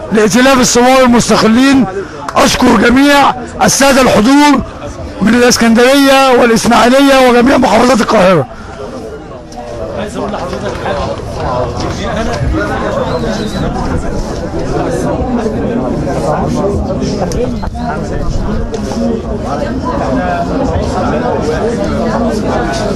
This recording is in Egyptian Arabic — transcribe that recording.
لائتلاف الصومال المستقلين اشكر جميع الساده الحضور من الاسكندريه والاسماعيليه وجميع محافظات القاهره عايز اقول لحضرتك حاجه انا